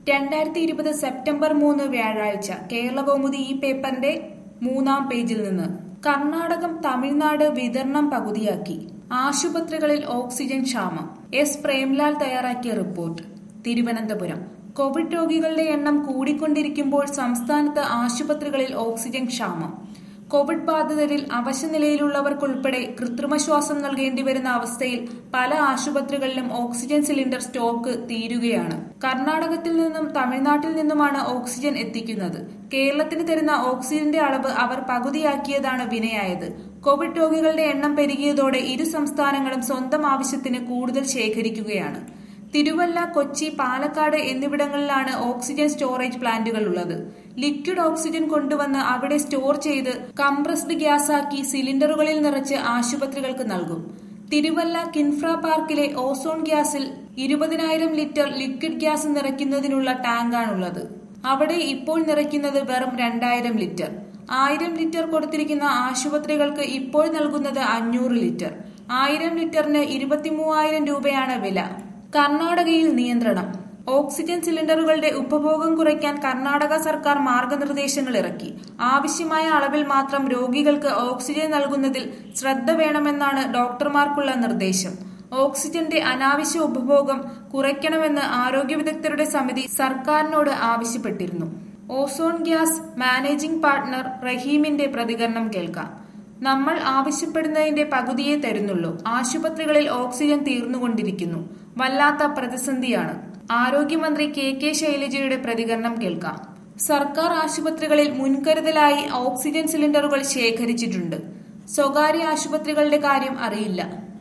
രണ്ടായിരത്തി ഇരുപത് സെപ്റ്റംബർ മൂന്ന് വ്യാഴാഴ്ച കേരളകൗമുദി ഈ പേപ്പറിന്റെ മൂന്നാം പേജിൽ നിന്ന് കർണാടകം തമിഴ്നാട് വിതരണം പകുതിയാക്കി ആശുപത്രികളിൽ ഓക്സിജൻ ക്ഷാമം എസ് പ്രേംലാൽ തയ്യാറാക്കിയ റിപ്പോർട്ട് തിരുവനന്തപുരം കോവിഡ് രോഗികളുടെ എണ്ണം കൂടിക്കൊണ്ടിരിക്കുമ്പോൾ സംസ്ഥാനത്ത് ആശുപത്രികളിൽ ഓക്സിജൻ ക്ഷാമം കോവിഡ് ബാധിതരിൽ അവശനിലയിലുള്ളവർക്കുൾപ്പെടെ കൃത്രിമശ്വാസം നൽകേണ്ടി വരുന്ന അവസ്ഥയിൽ പല ആശുപത്രികളിലും ഓക്സിജൻ സിലിണ്ടർ സ്റ്റോക്ക് തീരുകയാണ് കർണാടകത്തിൽ നിന്നും തമിഴ്നാട്ടിൽ നിന്നുമാണ് ഓക്സിജൻ എത്തിക്കുന്നത് കേരളത്തിന് തരുന്ന ഓക്സിജന്റെ അളവ് അവർ പകുതിയാക്കിയതാണ് വിനയായത് കോവിഡ് രോഗികളുടെ എണ്ണം പെരുകിയതോടെ ഇരു സംസ്ഥാനങ്ങളും സ്വന്തം ആവശ്യത്തിന് കൂടുതൽ ശേഖരിക്കുകയാണ് തിരുവല്ല കൊച്ചി പാലക്കാട് എന്നിവിടങ്ങളിലാണ് ഓക്സിജൻ സ്റ്റോറേജ് പ്ലാന്റുകൾ ഉള്ളത് ലിക്വിഡ് ഓക്സിജൻ കൊണ്ടുവന്ന് അവിടെ സ്റ്റോർ ചെയ്ത് കംപ്രസ്ഡ് ഗ്യാസാക്കി സിലിണ്ടറുകളിൽ നിറച്ച് ആശുപത്രികൾക്ക് നൽകും തിരുവല്ല കിൻഫ്ര പാർക്കിലെ ഓസോൺ ഗ്യാസിൽ ഇരുപതിനായിരം ലിറ്റർ ലിക്വിഡ് ഗ്യാസ് നിറയ്ക്കുന്നതിനുള്ള ടാങ്കാണുള്ളത് അവിടെ ഇപ്പോൾ നിറയ്ക്കുന്നത് വെറും രണ്ടായിരം ലിറ്റർ ആയിരം ലിറ്റർ കൊടുത്തിരിക്കുന്ന ആശുപത്രികൾക്ക് ഇപ്പോൾ നൽകുന്നത് അഞ്ഞൂറ് ലിറ്റർ ആയിരം ലിറ്ററിന് ഇരുപത്തിമൂവായിരം രൂപയാണ് വില കർണാടകയിൽ നിയന്ത്രണം ഓക്സിജൻ സിലിണ്ടറുകളുടെ ഉപഭോഗം കുറയ്ക്കാൻ കർണാടക സർക്കാർ മാർഗനിർദ്ദേശങ്ങൾ ഇറക്കി ആവശ്യമായ അളവിൽ മാത്രം രോഗികൾക്ക് ഓക്സിജൻ നൽകുന്നതിൽ ശ്രദ്ധ വേണമെന്നാണ് ഡോക്ടർമാർക്കുള്ള നിർദ്ദേശം ഓക്സിജന്റെ അനാവശ്യ ഉപഭോഗം കുറയ്ക്കണമെന്ന് ആരോഗ്യ വിദഗ്ധരുടെ സമിതി സർക്കാരിനോട് ആവശ്യപ്പെട്ടിരുന്നു ഓസോൺ ഗ്യാസ് മാനേജിംഗ് പാർട്ണർ റഹീമിന്റെ പ്രതികരണം കേൾക്കാം നമ്മൾ ആവശ്യപ്പെടുന്നതിന്റെ പകുതിയേ തരുന്നുള്ളൂ ആശുപത്രികളിൽ ഓക്സിജൻ തീർന്നുകൊണ്ടിരിക്കുന്നു വല്ലാത്ത പ്രതിസന്ധിയാണ് ആരോഗ്യമന്ത്രി കെ കെ ശൈലജയുടെ പ്രതികരണം കേൾക്കാം സർക്കാർ ആശുപത്രികളിൽ മുൻകരുതലായി ഓക്സിജൻ സിലിണ്ടറുകൾ ശേഖരിച്ചിട്ടുണ്ട് സ്വകാര്യ ആശുപത്രികളുടെ കാര്യം അറിയില്ല